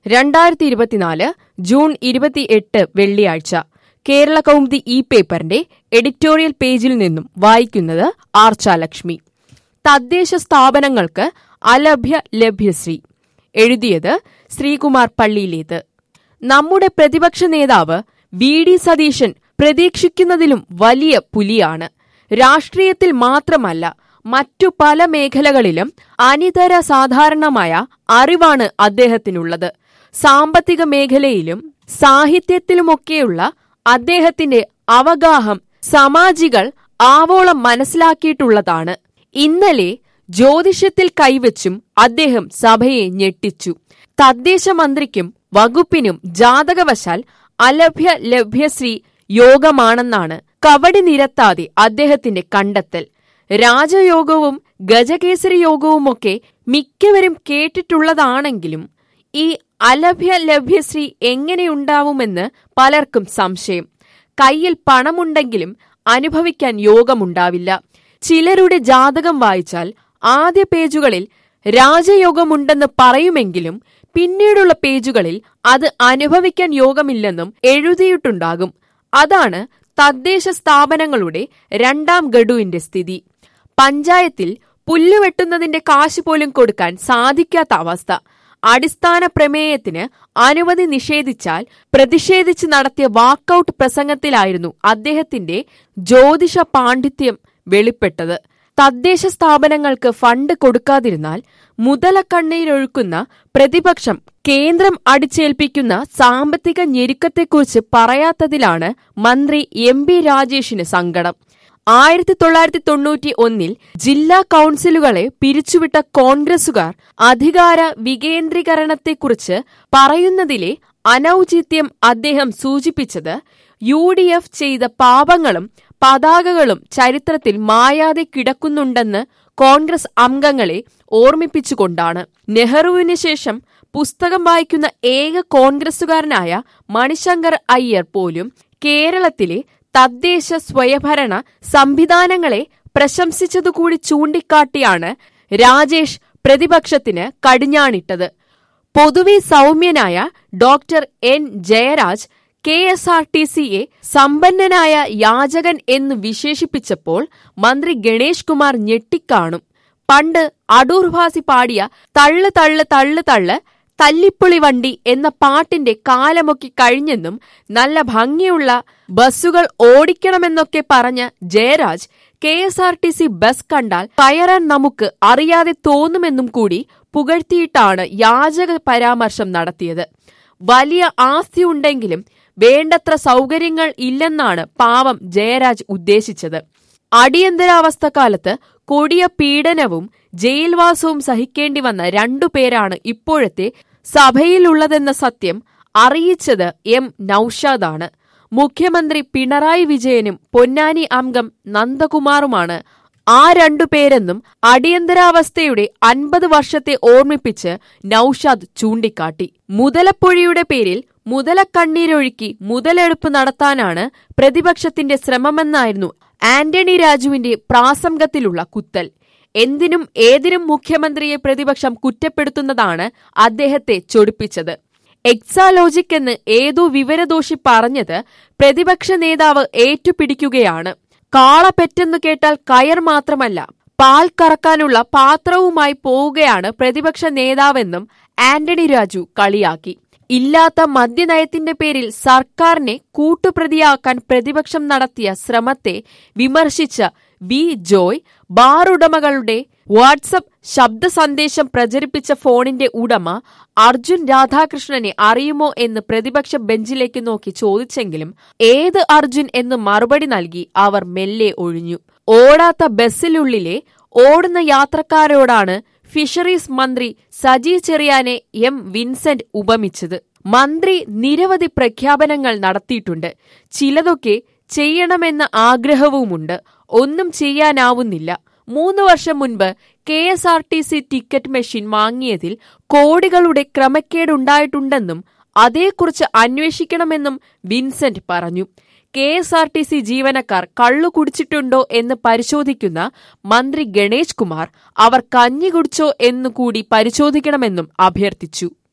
രണ്ടായിരത്തി ഇരുപത്തിനാല് ജൂൺ ഇരുപത്തിയെട്ട് വെള്ളിയാഴ്ച കേരള കൗമുദി ഇ പേപ്പറിന്റെ എഡിറ്റോറിയൽ പേജിൽ നിന്നും വായിക്കുന്നത് ആർച്ചാലക്ഷ്മി തദ്ദേശ സ്ഥാപനങ്ങൾക്ക് അലഭ്യ ലഭ്യശ്രീ എഴുതിയത് ശ്രീകുമാർ പള്ളിയിലേത് നമ്മുടെ പ്രതിപക്ഷ നേതാവ് വി ഡി സതീശൻ പ്രതീക്ഷിക്കുന്നതിലും വലിയ പുലിയാണ് രാഷ്ട്രീയത്തിൽ മാത്രമല്ല മറ്റു പല മേഖലകളിലും അനിതര സാധാരണമായ അറിവാണ് അദ്ദേഹത്തിനുള്ളത് സാമ്പത്തിക മേഖലയിലും സാഹിത്യത്തിലുമൊക്കെയുള്ള അദ്ദേഹത്തിന്റെ അവഗാഹം സമാജികൾ ആവോളം മനസ്സിലാക്കിയിട്ടുള്ളതാണ് ഇന്നലെ ജ്യോതിഷത്തിൽ കൈവച്ചും അദ്ദേഹം സഭയെ ഞെട്ടിച്ചു തദ്ദേശ മന്ത്രിക്കും വകുപ്പിനും ജാതകവശാൽ അലഭ്യ ലഭ്യശ്രീ യോഗമാണെന്നാണ് കവടി നിരത്താതെ അദ്ദേഹത്തിന്റെ കണ്ടെത്തൽ രാജയോഗവും ഗജകേസരി യോഗവുമൊക്കെ മിക്കവരും കേട്ടിട്ടുള്ളതാണെങ്കിലും ഈ അലഭ്യ ലഭ്യശ്രീ എങ്ങനെയുണ്ടാവുമെന്ന് പലർക്കും സംശയം കയ്യിൽ പണമുണ്ടെങ്കിലും അനുഭവിക്കാൻ യോഗമുണ്ടാവില്ല ചിലരുടെ ജാതകം വായിച്ചാൽ ആദ്യ പേജുകളിൽ രാജയോഗമുണ്ടെന്ന് പറയുമെങ്കിലും പിന്നീടുള്ള പേജുകളിൽ അത് അനുഭവിക്കാൻ യോഗമില്ലെന്നും എഴുതിയിട്ടുണ്ടാകും അതാണ് തദ്ദേശ സ്ഥാപനങ്ങളുടെ രണ്ടാം ഗഡുവിന്റെ സ്ഥിതി പഞ്ചായത്തിൽ പുല്ലുവെട്ടുന്നതിന്റെ കാശ് പോലും കൊടുക്കാൻ സാധിക്കാത്ത അവസ്ഥ അടിസ്ഥാന പ്രമേയത്തിന് അനുമതി നിഷേധിച്ചാൽ പ്രതിഷേധിച്ച് നടത്തിയ വാക്കൌട്ട് പ്രസംഗത്തിലായിരുന്നു അദ്ദേഹത്തിന്റെ ജ്യോതിഷ പാണ്ഡിത്യം വെളിപ്പെട്ടത് തദ്ദേശ സ്ഥാപനങ്ങൾക്ക് ഫണ്ട് കൊടുക്കാതിരുന്നാൽ മുതലക്കണ്ണീരൊഴുക്കുന്ന പ്രതിപക്ഷം കേന്ദ്രം അടിച്ചേൽപ്പിക്കുന്ന സാമ്പത്തിക ഞെരുക്കത്തെക്കുറിച്ച് പറയാത്തതിലാണ് മന്ത്രി എം ബി രാജേഷിന് സങ്കടം ആയിരത്തി തൊള്ളായിരത്തി തൊണ്ണൂറ്റി ഒന്നിൽ ജില്ലാ കൗൺസിലുകളെ പിരിച്ചുവിട്ട കോൺഗ്രസുകാർ അധികാര വികേന്ദ്രീകരണത്തെക്കുറിച്ച് പറയുന്നതിലെ അനൌചിത്യം അദ്ദേഹം സൂചിപ്പിച്ചത് യു ഡി എഫ് ചെയ്ത പാപങ്ങളും പതാകകളും ചരിത്രത്തിൽ മായാതെ കിടക്കുന്നുണ്ടെന്ന് കോൺഗ്രസ് അംഗങ്ങളെ ഓർമ്മിപ്പിച്ചുകൊണ്ടാണ് നെഹ്റുവിന് ശേഷം പുസ്തകം വായിക്കുന്ന ഏക കോൺഗ്രസുകാരനായ മണിശങ്കർ അയ്യർ പോലും കേരളത്തിലെ തദ്ദേശ സ്വയംഭരണ സംവിധാനങ്ങളെ പ്രശംസിച്ചതുകൂടി ചൂണ്ടിക്കാട്ടിയാണ് രാജേഷ് പ്രതിപക്ഷത്തിന് കടിഞ്ഞാണിട്ടത് പൊതുവെ സൗമ്യനായ doctor N Jayaraj K S R T സിയെ സമ്പന്നനായ യാചകൻ എന്ന് വിശേഷിപ്പിച്ചപ്പോൾ മന്ത്രി ഗണേഷ് കുമാർ ഞെട്ടിക്കാണും പണ്ട് അടൂർ ഭാസി പാടിയ തള്ളു തള്ളു തള്ളു തള്ളു തല്ലിപ്പുളി വണ്ടി എന്ന പാട്ടിന്റെ കാലമൊക്കെ കഴിഞ്ഞെന്നും നല്ല ഭംഗിയുള്ള ബസ്സുകൾ ഓടിക്കണമെന്നൊക്കെ പറഞ്ഞ Jayaraj K S R T C bus കണ്ടാൽ കയറാൻ നമുക്ക് അറിയാതെ തോന്നുമെന്നും കൂടി പുകഴ്ത്തിയിട്ടാണ് യാചക പരാമർശം നടത്തിയത് വലിയ ആസ്തിയുണ്ടെങ്കിലും വേണ്ടത്ര സൗകര്യങ്ങൾ ഇല്ലെന്നാണ് പാവം ജയരാജ് ഉദ്ദേശിച്ചത് അടിയന്തരാവസ്ഥ കാലത്ത് കൊടിയ പീഡനവും ജയിൽവാസവും സഹിക്കേണ്ടി വന്ന രണ്ടുപേരാണ് ഇപ്പോഴത്തെ സഭയിലുള്ളതെന്ന സത്യം അറിയിച്ചത് എം നൌഷാദാണ് മുഖ്യമന്ത്രി പിണറായി വിജയനും പൊന്നാനി അംഗം നന്ദകുമാറുമാണ് ആ രണ്ടുപേരെന്നും അടിയന്തരാവസ്ഥയുടെ അൻപത് വർഷത്തെ ഓർമ്മിപ്പിച്ച് നൌഷാദ് ചൂണ്ടിക്കാട്ടി മുതലപ്പൊഴിയുടെ പേരിൽ മുതലക്കണ്ണീരൊഴുക്കി മുതലെടുപ്പ് നടത്താനാണ് പ്രതിപക്ഷത്തിന്റെ ശ്രമമെന്നായിരുന്നു ആന്റണി രാജുവിന്റെ പ്രാസംഗത്തിലുള്ള കുത്തൽ എന്തിനും ഏതിനും മുഖ്യമന്ത്രിയെ പ്രതിപക്ഷം കുറ്റപ്പെടുത്തുന്നതാണ് അദ്ദേഹത്തെ ചൊടിപ്പിച്ചത് എക്സാലോജിക് എന്ന് ഏതോ വിവരദോഷി പറഞ്ഞത് പ്രതിപക്ഷ നേതാവ് ഏറ്റുപിടിക്കുകയാണ് കാള പെറ്റെന്നു കേട്ടാൽ കയർ മാത്രമല്ല പാൽ കറക്കാനുള്ള പാത്രവുമായി പോവുകയാണ് പ്രതിപക്ഷ നേതാവെന്നും ആന്റണി രാജു കളിയാക്കി ഇല്ലാത്ത മദ്യനയത്തിന്റെ പേരിൽ സർക്കാരിനെ കൂട്ടുപ്രതിയാക്കാൻ പ്രതിപക്ഷം നടത്തിയ ശ്രമത്തെ വിമർശിച്ച വി ജോയ് ബാർ ഉടമകളുടെ വാട്സപ്പ് ശബ്ദ സന്ദേശം പ്രചരിപ്പിച്ച ഫോണിന്റെ ഉടമ അർജുൻ രാധാകൃഷ്ണനെ അറിയുമോ എന്ന് പ്രതിപക്ഷ ബെഞ്ചിലേക്ക് നോക്കി ചോദിച്ചെങ്കിലും ഏത് അർജുൻ എന്ന് മറുപടി നൽകി അവർ മെല്ലെ ഒഴിഞ്ഞു ഓടാത്ത ബസ്സിനുള്ളിലെ ഓടുന്ന യാത്രക്കാരോടാണ് ഫിഷറീസ് മന്ത്രി സജി ചെറിയാനെ എം വിൻസെന്റ് ഉപമിച്ചത് മന്ത്രി നിരവധി പ്രഖ്യാപനങ്ങൾ നടത്തിയിട്ടുണ്ട് ചിലതൊക്കെ ചെയ്യണമെന്ന ആഗ്രഹവുമുണ്ട് ഒന്നും ചെയ്യാനാവുന്നില്ല മൂന്ന് വർഷം മുൻപ് K S R T C ticket machine വാങ്ങിയതിൽ കോടികളുടെ ക്രമക്കേടുണ്ടായിട്ടുണ്ടെന്നും അതേക്കുറിച്ച് അന്വേഷിക്കണമെന്നും വിൻസെന്റ് പറഞ്ഞു K S R T C ജീവനക്കാർ കള്ളു കുടിച്ചിട്ടുണ്ടോ എന്ന് പരിശോധിക്കുന്ന മന്ത്രി ഗണേഷ് കുമാർ അവർ കഞ്ഞി കുടിച്ചോ എന്നുകൂടി പരിശോധിക്കണമെന്നും അഭ്യർത്ഥിച്ചു